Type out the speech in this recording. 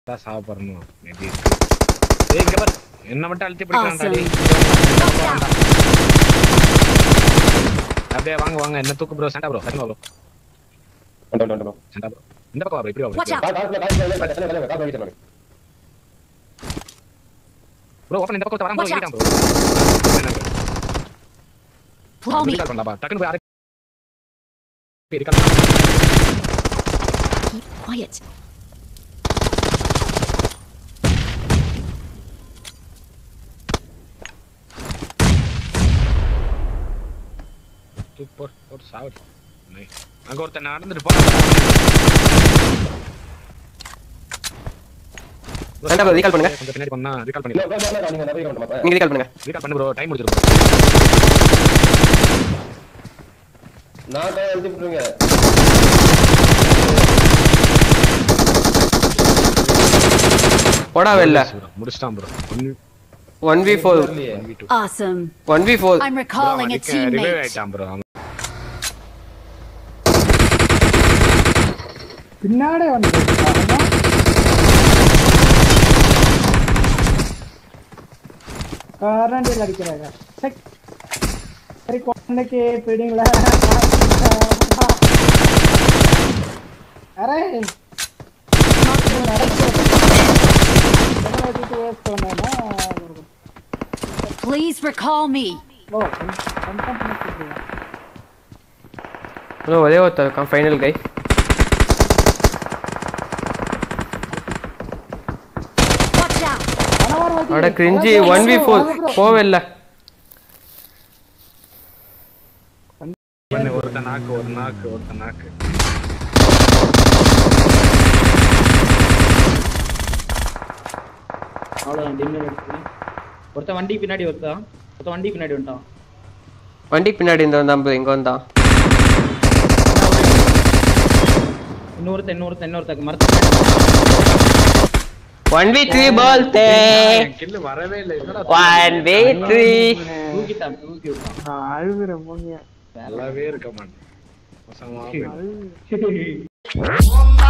தான் சாப்பிடணும் மேபி ஏய் இங்க பாரு என்ன மட்டும் அழுத்தி பிடிக்கிறான்டா Awesome. டேய் அப்படியே வாங்க வாங்க என்ன தூக்கு ப்ரோ சண்டா ப்ரோ சண்டா ப்ரோ வந்துட்டோம், வந்துட்டோம். சண்டா ப்ரோ இந்த பக்கம் வா bro, இப்படி வா Watch out. கா- காசுல, காசுல, காசுல, காசுல, காசுல, காசுல வாங்கிட்டு வாங்க. ப்ரோ ஓபன் இந்த பக்கம் வரேன் ப்ரோ Watch out. இடிட்டான் ப்ரோ என்ன bro Follow me. கால் பண்ணலாமா டக்குனு போய் அரை இருக்கலாம் Keep quiet. சூப்பர் ஒரு சாவடி நைஸ் அங்க ஒருத்தன் நடந்துட்டு போறான் சண்டை bro, recall பண்ணுங்க. கொஞ்சம் பின்னாடி பண்ணா ரீகால் இல்ல, பண்ணிடலாம் இல்ல, இல்ல, நீங்க நிறைய பண்ண மாட்டேன். நீங்க ரீகால் பண்ணுங்க ரீகால் பண்ணு ப்ரோ டைம் முடிச்சிருப்போம் நான் கை அழுத்தி விட்டுருங்க. போடா வெளில முடிச்சிட்டான் ப்ரோ ஒன் வி ஃபோர் இல்லையே. Awesome. One v four I'm recalling a revive teammate. ஆயிட்டான் ப்ரோ பின்னாடி வந்து கரண்டில் அடிக்கிறாங்க சரி. சரி குழந்தைக்கு பிடிங்களா அரே வச்சுட்டு வேஸ்ட் பண்ணேன்னா Please recall me. ஓ கன்ஃபார்ம் பண்ணி கொடுத்துருவேன் இன்னும் ஒரே ஒருத்தர் இருக்கான் ஃபைனல் கை Watch out. கணவர் வச்சு அட கிரிஞ்சி ஒன் வி ஃபோர் போவே இல்ல பண்ணு ஒருத்தன் நாக்கு ஒரு நாக்கு ஒருத்தன் நாக்கு அவ்வளோதான் டின்னர் எடுத்துக்கிறேன் ஒருத்தன் வண்டி பின்னாடி ஒருத்தான் ஒருத்தன் வண்டி பின்னாடி வந்துட்டான் வண்டி பின்னாடி இந்த வந்தான் bro, இங்க வந்தான் இன்னொருத்தன் இன்னொருத்தன் இன்னொருத்தன் மரத்து ஒன் வி த்ரீ பால் தே கில்லு வரவே இல்லை என்னடா ஒன் வி த்ரீ தூக்கிட்டான் தூக்கி விட்டான் நான் அழுகுறேன் போங்க நல்லாவே இருக்க மாட்டேன் மோசமா போயிடுச்சு. அழுகு பின்னாடி